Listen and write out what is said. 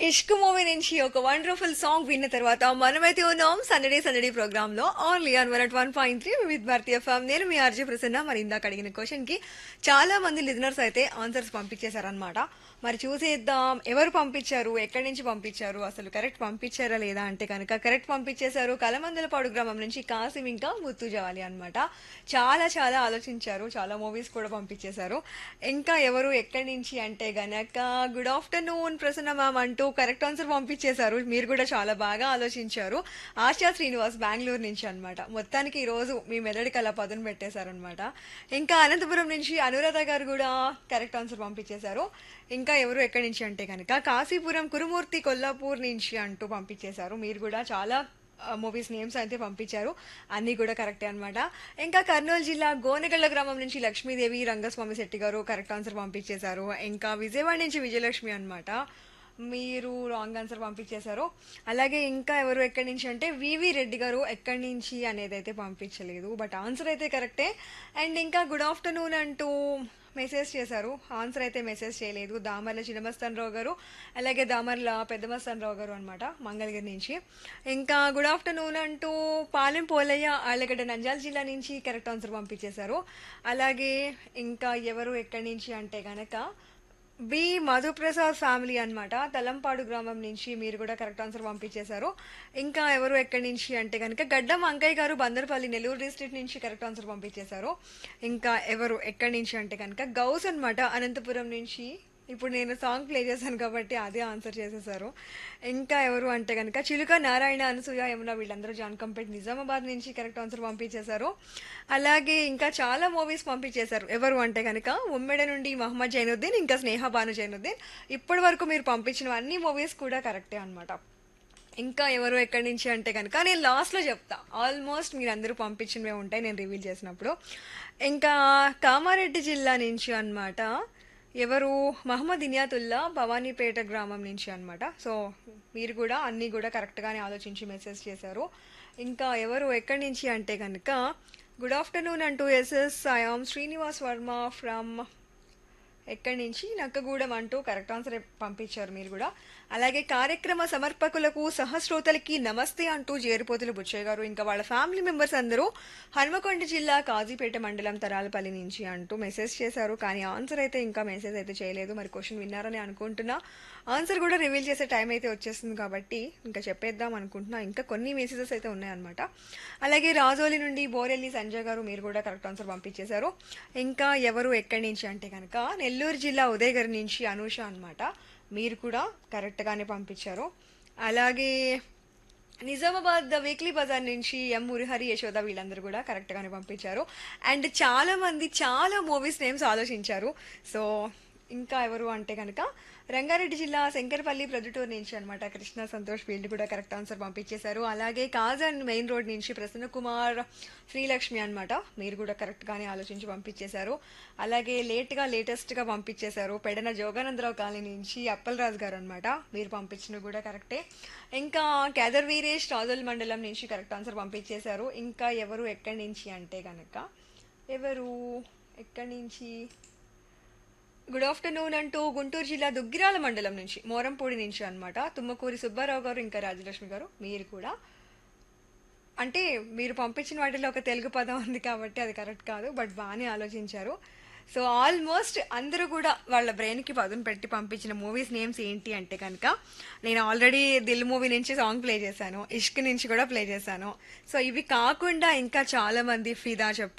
ఇష్క్ movie నుంచి ఒక wonderful song విన్న తర్వాత మనమైతే ఉన్నాం సందడే సందడి ప్రోగ్రామ్ లో only on one one point three with భారతీయ ఫామ్ నేను మీ ఆర్జే ప్రసన్న మరి ఇందాక అడిగిన క్వశ్చన్ కి చాలా మంది లిజనర్స్ అయితే ఆన్సర్స్ పంపించేశారనమాట మరి చూసేద్దాం ఎవరు పంపించారు ఎక్కడి నుంచి పంపించారు అసలు కరెక్ట్ పంపించారా లేదా అంటే కనుక కరెక్ట్ పంపించేశారు కలమందలపాడు గ్రామం నుంచి కాసిం ఇంకా ముత్తు జవాలి అనమాట చాలా చాలా ఆలోచించారు చాలా మూవీస్ కూడా పంపించేశారు ఇంకా ఎవరు ఎక్కడి నుంచి అంటే గనక గుడ్ ఆఫ్టర్నూన్ ప్రసన్న మ్యామ్ అంటూ కరెక్ట్ ఆన్సర్ పంపించేశారు మీరు కూడా చాలా బాగా ఆలోచించారు ఆశా శ్రీనివాస్ బెంగళూరు నుంచి అన్నమాట మొత్తానికి ఈ రోజు మీ మెదడికి అలా పదును పెట్టేశారనమాట ఇంకా అనంతపురం నుంచి అనురాధ గారు కూడా కరెక్ట్ ఆన్సర్ పంపించేశారు ఇంకా ఎవరు ఎక్కడి నుంచి అంటే కనుక కాశీపురం కురుమూర్తి కొల్లాపూర్ నుంచి అంటూ పంపించేశారు మీరు కూడా చాలా మూవీస్ నేమ్స్ అయితే పంపించారు అన్నీ కూడా కరెక్టే అనమాట ఇంకా కర్నూలు జిల్లా గోనెగళ్ల గ్రామం నుంచి లక్ష్మీదేవి రంగస్వామి శెట్టి గారు కరెక్ట్ ఆన్సర్ పంపించేశారు ఇంకా విజయవాడ నుంచి విజయలక్ష్మి అన్నమాట మీరు రాంగ్ ఆన్సర్ పంపించేశారు అలాగే ఇంకా ఎవరు ఎక్కడి నుంచి అంటే వివి రెడ్డి గారు ఎక్కడి నుంచి అనేది అయితే పంపించలేదు బట్ ఆన్సర్ అయితే కరెక్టే అండ్ ఇంకా గుడ్ ఆఫ్టర్నూన్ అంటూ మెసేజ్ చేశారు ఆన్సర్ అయితే మెసేజ్ చేయలేదు దామర్ల చిన్నమస్తాన్ రావు గారు అలాగే దామర్ల పెద్దమస్తాన్ రావు గారు అనమాట మంగళగిరి నుంచి ఇంకా గుడ్ ఆఫ్టర్నూన్ అంటూ పాలెం పోలయ్య ఆళ్ళగడ్డ నంజాల జిల్లా నుంచి కరెక్ట్ ఆన్సర్ పంపించేశారు అలాగే ఇంకా ఎవరు ఎక్కడి నుంచి అంటే గనక బి మధుప్రసాద్ ఫ్యామిలీ అన్నమాట తలంపాడు గ్రామం నుంచి మీరు కూడా కరెక్ట్ ఆన్సర్ పంపించేశారు ఇంకా ఎవరు ఎక్కడి నుంచి అంటే కనుక గడ్డం అంకయ్య గారు బందర్పల్లి నెల్లూరు డిస్ట్రిక్ట్ నుంచి కరెక్ట్ ఆన్సర్ పంపించేశారు ఇంకా ఎవరు ఎక్కడి నుంచి అంటే కనుక గౌస్ అన్నమాట అనంతపురం నుంచి ఇప్పుడు నేను సాంగ్ ప్లే చేశాను కాబట్టి అదే ఆన్సర్ చేసేసారు ఇంకా ఎవరు అంటే కనుక చిలుక నారాయణ అనసూయ యమున వీళ్ళందరూ జాన్కంపేట్ నిజామాబాద్ నుంచి కరెక్ట్ ఆన్సర్ పంపించేశారు అలాగే ఇంకా చాలా మూవీస్ పంపించేశారు ఎవరు అంటే కనుక ఉమ్మెడ నుండి మహమ్మద్ జైనుద్దీన్ ఇంకా స్నేహ భాను జైనుద్దీన్ ఇప్పటి వరకు మీరు పంపించిన అన్ని మూవీస్ కూడా కరెక్టే అనమాట ఇంకా ఎవరు ఎక్కడి నుంచి అంటే కనుక నేను లాస్ట్లో చెప్తా ఆల్మోస్ట్ మీరు అందరూ పంపించినవే ఉంటాయి నేను రివీల్ చేసినప్పుడు ఇంకా కామారెడ్డి జిల్లా నుంచి అన్నమాట ఎవరు మహమ్మద్ ఇనియాతుల్లా భవానీపేట గ్రామం నుంచి అన్నమాట సో మీరు కూడా అన్నీ కూడా కరెక్ట్గానే ఆలోచించి మెసేజ్ చేశారు ఇంకా ఎవరు ఎక్కడి నుంచి అంటే కనుక గుడ్ ఆఫ్టర్నూన్ అంటూ ఎస్ఎస్ ఐఆమ్ శ్రీనివాస్ వర్మ ఫ్రమ్ ఎక్కడి నుంచి నక్కగూడెం అంటూ కరెక్ట్ ఆన్సర్ పంపించారు మీరు కూడా అలాగే కార్యక్రమ సమర్పకులకు సహశ్రోతలకి నమస్తే అంటూ జేరుపోతులు బుచ్చయ్య గారు ఇంకా వాళ్ళ ఫ్యామిలీ మెంబర్స్ అందరూ హనుమకొండ జిల్లా కాజీపేట మండలం తరాలపల్లి నుంచి అంటూ మెసేజ్ చేశారు కానీ ఆన్సర్ అయితే ఇంకా మెసేజ్ అయితే చేయలేదు మరి క్వశ్చన్ విన్నారని అనుకుంటున్నా ఆన్సర్ కూడా రివీల్ చేసే టైం అయితే వచ్చేస్తుంది కాబట్టి ఇంకా చెప్పేద్దాం అనుకుంటున్నా ఇంకా కొన్ని మెసేజెస్ అయితే ఉన్నాయన్నమాట అలాగే రాజోలి నుండి బోరెల్లి సంజయ్ గారు మీరు కూడా కరెక్ట్ ఆన్సర్ పంపించేశారు ఇంకా ఎవరు ఎక్కడి నుంచి అంటే కనుక నెల్లూరు జిల్లా ఉదయగిరి నుంచి అనూష అనమాట మీరు కూడా కరెక్ట్గానే పంపించారు అలాగే నిజామాబాద్ ద వీక్లీ బజార్ నుంచి ఎం మురిహరి యశోద వీళ్ళందరూ కూడా కరెక్ట్గానే పంపించారు అండ్ చాలా మంది చాలా మూవీస్ నేమ్స్ ఆలోచించారు సో ఇంకా ఎవరు అంటే కనుక రంగారెడ్డి జిల్లా శంకరపల్లి ప్రొద్దుటూరు నుంచి అనమాట కృష్ణ సంతోష్ వీళ్ళు కూడా కరెక్ట్ ఆన్సర్ పంపించేశారు అలాగే కాజన్ మెయిన్ రోడ్ నుంచి ప్రసన్న కుమార్ శ్రీలక్ష్మి అనమాట మీరు కూడా కరెక్ట్గానే ఆలోచించి పంపించేశారు అలాగే లేట్గా లేటెస్ట్గా పంపించేశారు పెడన జోగానందరావు కాలనీ నుంచి అప్పలరాజు గారు అనమాట మీరు పంపించినవి కూడా కరెక్టే ఇంకా కేదర్ వీరేష్ రాజుల్ మండలం నుంచి కరెక్ట్ ఆన్సర్ పంపించేశారు ఇంకా ఎవరు ఎక్కడి నుంచి అంటే కనుక ఎవరు ఎక్కడి నుంచి గుడ్ ఆఫ్టర్నూన్ అంటూ గుంటూరు జిల్లా దుగ్గిరాల మండలం నుంచి మోరంపూడి నుంచి అనమాట తుమ్మకూరి సుబ్బారావు గారు ఇంకా రాజలక్ష్మి గారు మీరు కూడా అంటే మీరు పంపించిన వాటిలో ఒక తెలుగు పదం ఉంది కాబట్టి అది కరెక్ట్ కాదు బట్ బాగానే ఆలోచించారు సో ఆల్మోస్ట్ అందరూ కూడా వాళ్ళ బ్రెయిన్కి పదును పెట్టి పంపించిన మూవీస్ నేమ్స్ ఏంటి అంటే కనుక నేను ఆల్రెడీ దిల్ మూవీ నుంచి సాంగ్ ప్లే చేశాను ఇష్క్ నుంచి కూడా ప్లే చేశాను సో ఇవి కాకుండా ఇంకా చాలా మంది ఫిదా చెప్పారు